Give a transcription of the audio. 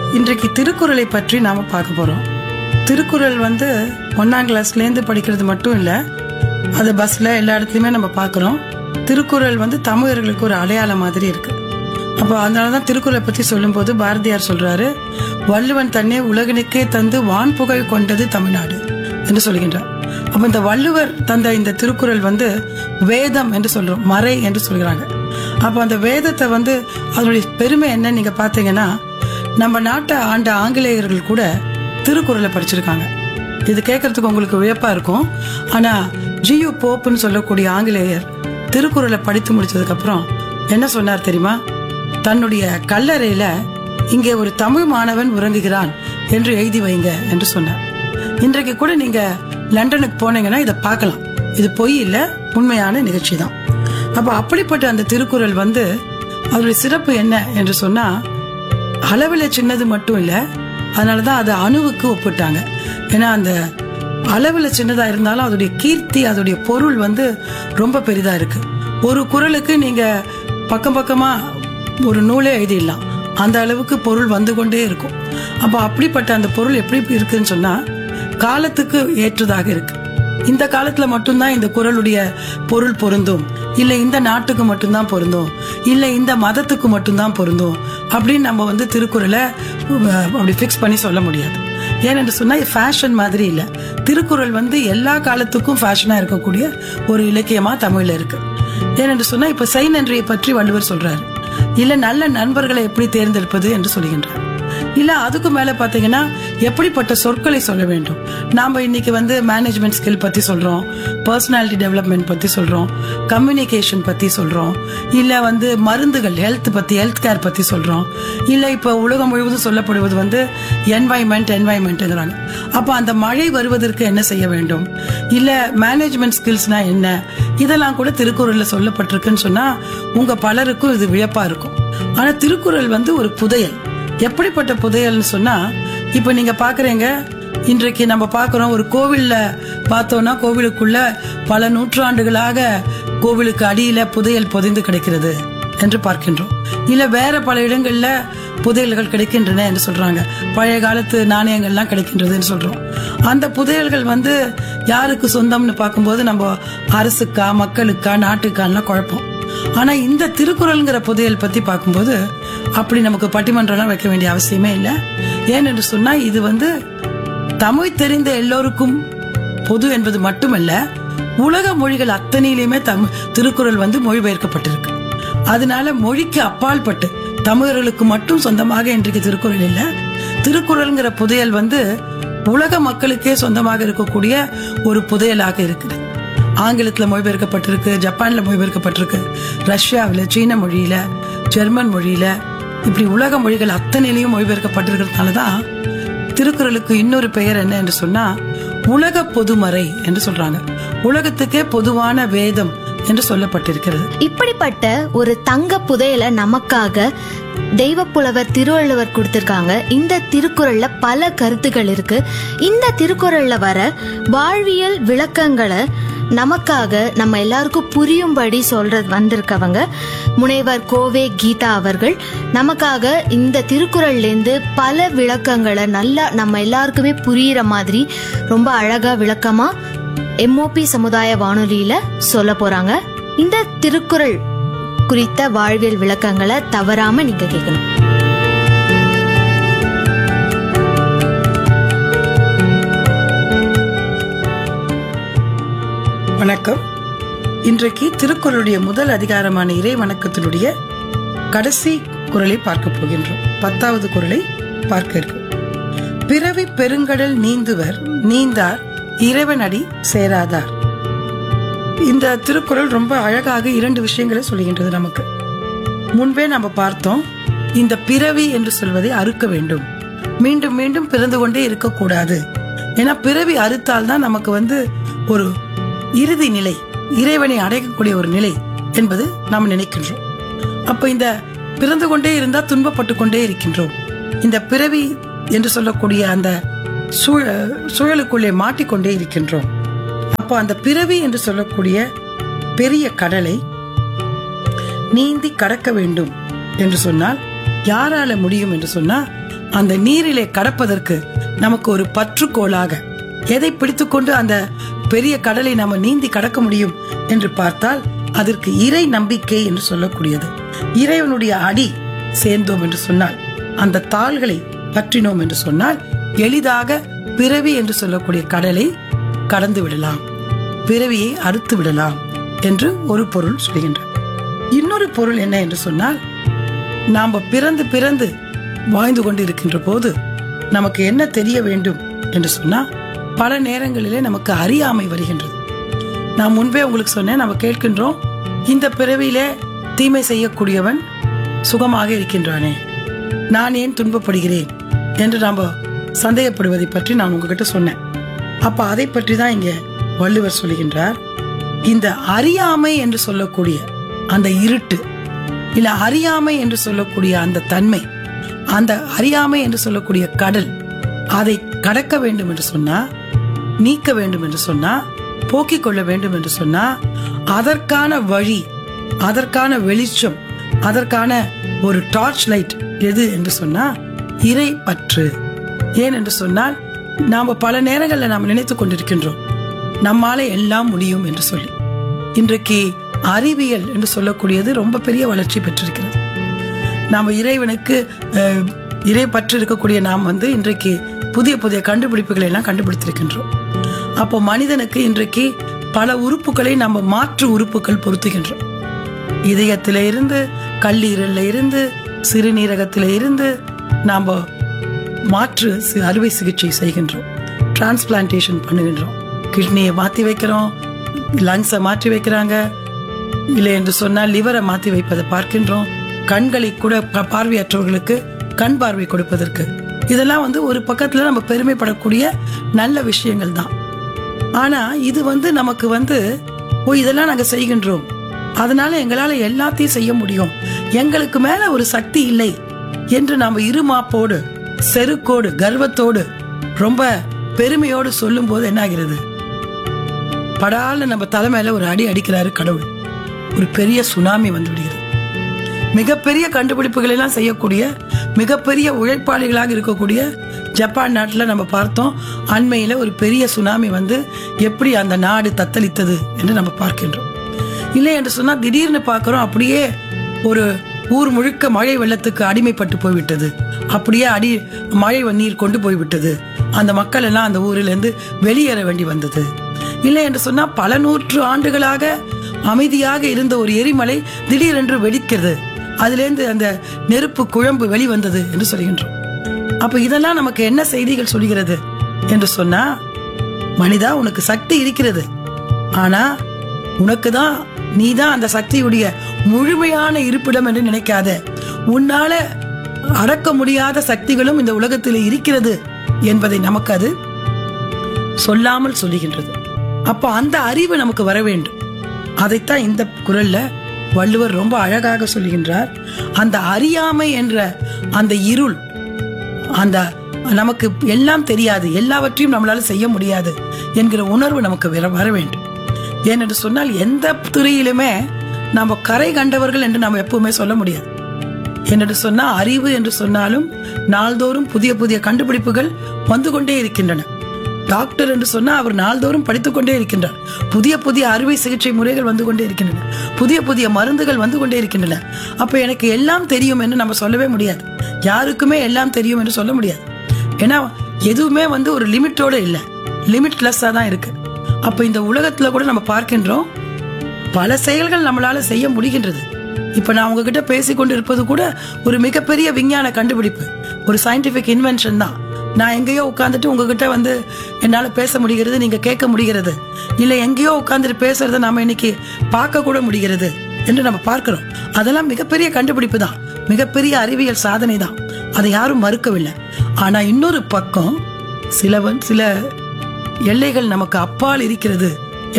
இன்றைக்கு திருக்குறளை பற்றி நாம பார்க்க போறோம் திருக்குறள் வந்து ஒன்னாம் கிளாஸ்லேருந்து படிக்கிறது மட்டும் இல்லை அது பஸ்ல எல்லா இடத்துலையுமே நம்ம பார்க்குறோம் திருக்குறள் வந்து தமிழர்களுக்கு ஒரு அடையாளம் மாதிரி இருக்கு அப்போ அதனால தான் திருக்குறளை பற்றி சொல்லும்போது பாரதியார் சொல்றாரு வள்ளுவன் தன்னை உலகனுக்கே தந்து வான் புகழ் கொண்டது தமிழ்நாடு என்று சொல்கின்றார் அப்ப இந்த வள்ளுவர் தந்த இந்த திருக்குறள் வந்து வேதம் என்று சொல்றோம் மறை என்று சொல்கிறாங்க அப்போ அந்த வேதத்தை வந்து அதனுடைய பெருமை என்ன நீங்க பாத்தீங்கன்னா நம்ம நாட்டை ஆண்ட ஆங்கிலேயர்கள் கூட திருக்குறளை படிச்சிருக்காங்க இது கேட்கறதுக்கு உங்களுக்கு வியப்பா இருக்கும் ஆனா ஜியு போப்புன்னு சொல்லக்கூடிய ஆங்கிலேயர் திருக்குறளை படித்து முடிச்சதுக்கு அப்புறம் என்ன சொன்னார் தெரியுமா தன்னுடைய கல்லறையில இங்கே ஒரு தமிழ் மாணவன் உறங்குகிறான் என்று எழுதி வைங்க என்று சொன்னார் இன்றைக்கு கூட நீங்க லண்டனுக்கு போனீங்கன்னா இதை பார்க்கலாம் இது பொய் இல்ல உண்மையான நிகழ்ச்சி தான் அப்ப அப்படிப்பட்ட அந்த திருக்குறள் வந்து அதோடைய சிறப்பு என்ன என்று சொன்னா அளவில் சின்னது மட்டும் இல்ல அதனாலதான் அதை அணுவுக்கு ஒப்பிட்டாங்க ஏன்னா அந்த அளவில் சின்னதா இருந்தாலும் அதோடைய கீர்த்தி அதோடைய பொருள் வந்து ரொம்ப பெரிதா இருக்கு ஒரு குறளுக்கு நீங்க பக்கம் பக்கமா ஒரு நூலே எழுதிடலாம் அந்த அளவுக்கு பொருள் வந்து கொண்டே இருக்கும் அப்போ அப்படிப்பட்ட அந்த பொருள் எப்படி இருக்குன்னு சொன்னா காலத்துக்கு ஏற்றதாக இருக்கு இந்த காலத்துல மட்டும்தான் இந்த குறளுடைய பொருள் பொருந்தும் இல்ல இந்த நாட்டுக்கு மட்டும்தான் பொருந்தும் இல்ல இந்த மதத்துக்கு மட்டும்தான் பொருந்தும் அப்படின்னு நம்ம வந்து திருக்குறளை அஹ், அப்படி ஃபிக்ஸ் பண்ணி சொல்ல முடியாது ஏனென்று சொன்னா ஃபேஷன் மாதிரி இல்ல திருக்குறள் வந்து எல்லா காலத்துக்கும் ஃபேஷனா இருக்கக்கூடிய ஒரு இலக்கியமா தமிழ்ல இருக்கு ஏனென்று சொன்னா இப்ப செய் நன்றியை பற்றி வள்ளுவர் சொல்றாரு இல்ல நல்ல நண்பர்களை எப்படி தேர்ந்தெடுப்பது என்று சொல்கின்றார் இல்ல அதுக்கு மேல பாத்தீங்கன்னா எப்படிப்பட்ட சொற்களை சொல்ல வேண்டும் நாம இன்னைக்கு வந்து மேனேஜ்மெண்ட் ஸ்கில் பத்தி சொல்றோம் பர்சனாலிட்டி டெவலப்மெண்ட் பத்தி சொல்றோம் கம்யூனிகேஷன் பத்தி சொல்றோம் இல்ல வந்து மருந்துகள் ஹெல்த் பத்தி ஹெல்த் கேர் பத்தி சொல்றோம் இல்ல இப்ப உலகம் முழுவதும் சொல்லப்படுவது வந்து என்வாய்மெண்ட் என்வாய்மெண்ட்ங்கிறாங்க அப்ப அந்த மழை வருவதற்கு என்ன செய்ய வேண்டும் இல்ல மேனேஜ்மெண்ட் ஸ்கில்ஸ்னா என்ன இதெல்லாம் கூட திருக்குறள்ல சொல்லப்பட்டிருக்குன்னு சொன்னா உங்க பலருக்கும் இது வியப்பா இருக்கும் ஆனா திருக்குறள் வந்து ஒரு புதையல் எப்படிப்பட்ட புதையல்னு சொன்னா இப்ப நீங்க பாக்குறீங்க இன்றைக்கு நம்ம பார்க்கிறோம் ஒரு கோவில்ல பார்த்தோம்னா கோவிலுக்குள்ள பல நூற்றாண்டுகளாக கோவிலுக்கு அடியில புதையல் புதைந்து கிடக்கிறது என்று பார்க்கின்றோம் இல்ல வேற பல இடங்கள்ல புதையல்கள் கிடைக்கின்றன என்று சொல்றாங்க பழைய காலத்து நாணயங்கள்லாம் கிடைக்கின்றதுன்னு சொல்றோம் அந்த புதையல்கள் வந்து யாருக்கு சொந்தம்னு பார்க்கும்போது நம்ம அரசுக்கா மக்களுக்கா நாட்டுக்கான்னா குழப்பம் ஆனா இந்த திருக்குறள்ங்கிற புதையல் பத்தி பார்க்கும்போது அப்படி நமக்கு பட்டிமன்றம்லாம் வைக்க வேண்டிய அவசியமே இல்லை ஏனென்று சொன்னா இது வந்து தமிழ் தெரிந்த எல்லோருக்கும் பொது என்பது மட்டுமல்ல உலக மொழிகள் அத்தனையிலுமே தமிழ் திருக்குறள் வந்து மொழிபெயர்க்கப்பட்டிருக்கு அதனால மொழிக்கு அப்பால் பட்டு தமிழர்களுக்கு மட்டும் சொந்தமாக இன்றைக்கு திருக்குறள் இல்ல திருக்குறள்ங்கிற புதையல் வந்து உலக மக்களுக்கே சொந்தமாக இருக்கக்கூடிய ஒரு புதையலாக இருக்குது ஆங்கிலத்துல மொழிபெயர்க்கப்பட்டிருக்கு ஜப்பான்ல மொழிபெயர்க்கப்பட்டிருக்கு ரஷ்யாவில் சீன மொழியில ஜெர்மன் மொழியில இப்படி உலக மொழிகள் அத்தனையிலையும் மொழிபெயர்க்கப்பட்டிருக்கிறதுனால தான் திருக்குறளுக்கு இன்னொரு பெயர் என்ன என்று சொன்னா உலக பொதுமறை என்று சொல்றாங்க உலகத்துக்கே பொதுவான வேதம் என்று சொல்லப்பட்டிருக்கிறது இப்படிப்பட்ட ஒரு தங்க புதையலை நமக்காக தெய்வப்புலவர் திருவள்ளுவர் கொடுத்திருக்காங்க இந்த திருக்குறள்ல பல கருத்துக்கள் இருக்கு இந்த திருக்குறள்ல வர வாழ்வியல் விளக்கங்களை நமக்காக நம்ம எல்லாருக்கும் புரியும்படி சொல்றது வந்திருக்கவங்க முனைவர் கோவே கீதா அவர்கள் நமக்காக இந்த திருக்குறள்லேருந்து பல விளக்கங்களை நல்லா நம்ம எல்லாருக்குமே புரியிற மாதிரி ரொம்ப அழகா விளக்கமா எம்ஓபி சமுதாய வானொலியில சொல்ல போறாங்க இந்த திருக்குறள் குறித்த வாழ்வியல் விளக்கங்களை தவறாம நீங்க கேட்கணும் வணக்கம் இன்றைக்கு திருக்குறளுடைய முதல் அதிகாரமான இறை வணக்கத்தினுடைய கடைசி குறளை பார்க்க போகின்றோம் பத்தாவது குறளை பார்க்க இருக்கோம் பிறவி பெருங்கடல் நீந்துவர் நீந்தார் இறைவனடி சேராதார் இந்த திருக்குறள் ரொம்ப அழகாக இரண்டு விஷயங்களை சொல்லுகின்றது நமக்கு முன்பே நம்ம பார்த்தோம் இந்த பிறவி என்று சொல்வதை அறுக்க வேண்டும் மீண்டும் மீண்டும் பிறந்து கொண்டே இருக்கக்கூடாது ஏன்னா பிறவி அறுத்தால் தான் நமக்கு வந்து ஒரு இறுதி நிலை இறைவனை அடையக்கூடிய ஒரு நிலை என்பது நாம் நினைக்கின்றோம் அப்ப இந்த பிறந்து கொண்டே இருந்தால் துன்பப்பட்டு கொண்டே இருக்கின்றோம் இந்த பிறவி என்று சொல்லக்கூடிய அந்த சூழ சூழலுக்குள்ளே மாட்டிக்கொண்டே இருக்கின்றோம் அப்போ அந்த பிறவி என்று சொல்லக்கூடிய பெரிய கடலை நீந்தி கடக்க வேண்டும் என்று சொன்னால் யாரால முடியும் என்று சொன்னா அந்த நீரிலே கடப்பதற்கு நமக்கு ஒரு பற்றுக்கோளாக எதை பிடித்துக்கொண்டு அந்த பெரிய கடலை நாம நீந்தி கடக்க முடியும் என்று பார்த்தால் அதற்கு இறை நம்பிக்கை என்று சொல்லக்கூடியது இறைவனுடைய அடி சேர்ந்தோம் என்று சொன்னால் அந்த தாள்களை பற்றினோம் என்று சொன்னால் எளிதாக பிறவி என்று சொல்லக்கூடிய கடலை கடந்து விடலாம் பிறவியை அறுத்து விடலாம் என்று ஒரு பொருள் சொல்கின்றார் இன்னொரு பொருள் என்ன என்று சொன்னால் நாம பிறந்து பிறந்து வாழ்ந்து கொண்டு இருக்கின்ற போது நமக்கு என்ன தெரிய வேண்டும் என்று சொன்னா பல நேரங்களிலே நமக்கு அறியாமை வருகின்றது நான் முன்பே உங்களுக்கு சொன்னேன் நம்ம கேட்கின்றோம் இந்த பிறவியிலே தீமை செய்யக்கூடியவன் சுகமாக இருக்கின்றானே நான் ஏன் துன்பப்படுகிறேன் என்று நாம் சந்தேகப்படுவதை பற்றி நான் உங்ககிட்ட சொன்னேன் அப்ப அதை பற்றி தான் இங்க வள்ளுவர் சொல்லுகின்றார் இந்த அறியாமை என்று சொல்லக்கூடிய அந்த இருட்டு இல்ல அறியாமை என்று சொல்லக்கூடிய அந்த தன்மை அந்த அறியாமை என்று சொல்லக்கூடிய கடல் அதை கடக்க வேண்டும் என்று சொன்னா நீக்க வேண்டும் என்று சொன்னா போக்கிக் கொள்ள வேண்டும் என்று சொன்னா அதற்கான வழி அதற்கான வெளிச்சம் அதற்கான ஒரு டார்ச் லைட் எது என்று சொன்னா இறை பற்று ஏன் என்று சொன்னால் நாம பல நேரங்களில் நாம் நினைத்துக் கொண்டிருக்கின்றோம் நம்மால எல்லாம் முடியும் என்று சொல்லி இன்றைக்கு அறிவியல் என்று சொல்லக்கூடியது ரொம்ப பெரிய வளர்ச்சி பெற்றிருக்கிறது நாம இறைவனுக்கு அஹ், இறை பற்று இருக்கக்கூடிய நாம் வந்து இன்றைக்கு புதிய புதிய கண்டுபிடிப்புகளை எல்லாம் கண்டுபிடித்திருக்கின்றோம் அப்போ மனிதனுக்கு இன்றைக்கு பல உறுப்புகளை நம்ம மாற்று உறுப்புகள் பொருத்துகின்றோம் இதயத்தில இருந்து கல்லீரல்ல இருந்து சிறுநீரகத்தில இருந்து நாம மாற்று சி- அறுவை சிகிச்சை செய்கின்றோம் டிரான்ஸ்பிளான்டேஷன் பண்ணுகின்றோம் கிட்னியை மாத்தி வைக்கிறோம் லங்ஸை மாற்றி வைக்கிறாங்க இல்லை என்று சொன்னால் லிவரை மாத்தி வைப்பதை பார்க்கின்றோம் கண்களை கூட ப- பார்வையற்றவர்களுக்கு கண் பார்வை கொடுப்பதற்கு இதெல்லாம் வந்து ஒரு பக்கத்துல நம்ம பெருமைப்படக்கூடிய நல்ல விஷயங்கள் தான் ஆனா இது வந்து நமக்கு வந்து ஓ இதெல்லாம் நாங்க செய்கின்றோம் அதனால எங்களால எல்லாத்தையும் செய்ய முடியும் எங்களுக்கு மேல ஒரு சக்தி இல்லை என்று நாம இருமாப்போடு செருக்கோடு கர்வத்தோடு ரொம்ப பெருமையோடு சொல்லும் போது என்ன ஆகிறது படால்னு நம்ம தலை மேல ஒரு அடி அடிக்கிறாரு கடவுள் ஒரு பெரிய சுனாமி வந்து விடுகிறது மிகப்பெரிய கண்டுபிடிப்புகள் எல்லாம் செய்யக்கூடிய மிகப்பெரிய உழைப்பாளிகளாக இருக்கக்கூடிய ஜப்பான் நாட்டில் நம்ம பார்த்தோம் அண்மையில ஒரு பெரிய சுனாமி வந்து எப்படி அந்த நாடு தத்தளித்தது என்று நம்ம பார்க்கின்றோம் இல்லை என்று சொன்னா திடீர்னு பார்க்கிறோம் அப்படியே ஒரு ஊர் முழுக்க மழை வெள்ளத்துக்கு அடிமைப்பட்டு போய்விட்டது அப்படியே அடி மழை நீர் கொண்டு போய்விட்டது அந்த மக்கள் எல்லாம் அந்த ஊரிலிருந்து வெளியேற வேண்டி வந்தது இல்லை என்று சொன்னா பல நூற்று ஆண்டுகளாக அமைதியாக இருந்த ஒரு எரிமலை திடீரென்று வெடிக்கிறது அதிலிருந்து அந்த நெருப்பு குழம்பு வெளிவந்தது என்று சொல்கின்றோம் அப்ப இதெல்லாம் நமக்கு என்ன செய்திகள் சொல்கிறது என்று சொன்னா மனிதா உனக்கு சக்தி இருக்கிறது ஆனா உனக்கு தான் நீ தான் அந்த சக்தியுடைய முழுமையான இருப்பிடம் என்று நினைக்காத உன்னால அடக்க முடியாத சக்திகளும் இந்த உலகத்தில் இருக்கிறது என்பதை நமக்கு அது சொல்லாமல் சொல்லுகின்றது அப்போ அந்த அறிவு நமக்கு வர வேண்டும் அதைத்தான் இந்த குரல்ல வள்ளுவர் ரொம்ப அழகாக சொல்லுகின்றார் அந்த அறியாமை என்ற அந்த இருள் அந்த நமக்கு எல்லாம் தெரியாது எல்லாவற்றையும் நம்மளால செய்ய முடியாது என்கிற உணர்வு நமக்கு வர- வர வேண்டும் ஏனென்று சொன்னால் எந்த துறையிலுமே நம்ம கரை கண்டவர்கள் என்று நாம் எப்பவுமே சொல்ல முடியாது என்று சொன்னா அறிவு என்று சொன்னாலும் நாள்தோறும் புதிய புதிய கண்டுபிடிப்புகள் வந்து கொண்டே இருக்கின்றன டாக்டர் என்று சொன்னா அவர் நாள்தோறும் படித்துக் கொண்டே இருக்கின்றார் புதிய புதிய அறுவை சிகிச்சை முறைகள் வந்து கொண்டே இருக்கின்றன புதிய புதிய மருந்துகள் வந்து கொண்டே இருக்கின்றன அப்ப எனக்கு எல்லாம் தெரியும் என்று நம்ம சொல்லவே முடியாது யாருக்குமே எல்லாம் தெரியும் என்று சொல்ல முடியாது ஏன்னா எதுவுமே வந்து ஒரு லிமிட்டோட இல்லை லிமிட்லெஸ்ஸா தான் இருக்கு அப்ப இந்த உலகத்துல கூட நம்ம பார்க்கின்றோம் பல செயல்கள் நம்மளால செய்ய முடிகின்றது இப்ப நான் உங்ககிட்ட பேசிக்கொண்டு இருப்பது கூட ஒரு மிகப்பெரிய விஞ்ஞான கண்டுபிடிப்பு ஒரு சயின்டிபிக் இன்வென்ஷன் தான் நான் எங்கேயோ உட்கார்ந்துட்டு உங்ககிட்ட வந்து என்னால பேச முடிகிறது நீங்க கேட்க முடிகிறது இல்ல எங்கேயோ உட்கார்ந்துட்டு பேசுறத நாம இன்னைக்கு பார்க்க கூட முடிகிறது என்று நம்ம பார்க்கிறோம் அதெல்லாம் மிகப்பெரிய கண்டுபிடிப்பு தான் மிகப்பெரிய அறிவியல் சாதனை தான் அதை யாரும் மறுக்கவில்லை ஆனா இன்னொரு பக்கம் சிலவன் சில எல்லைகள் நமக்கு அப்பால் இருக்கிறது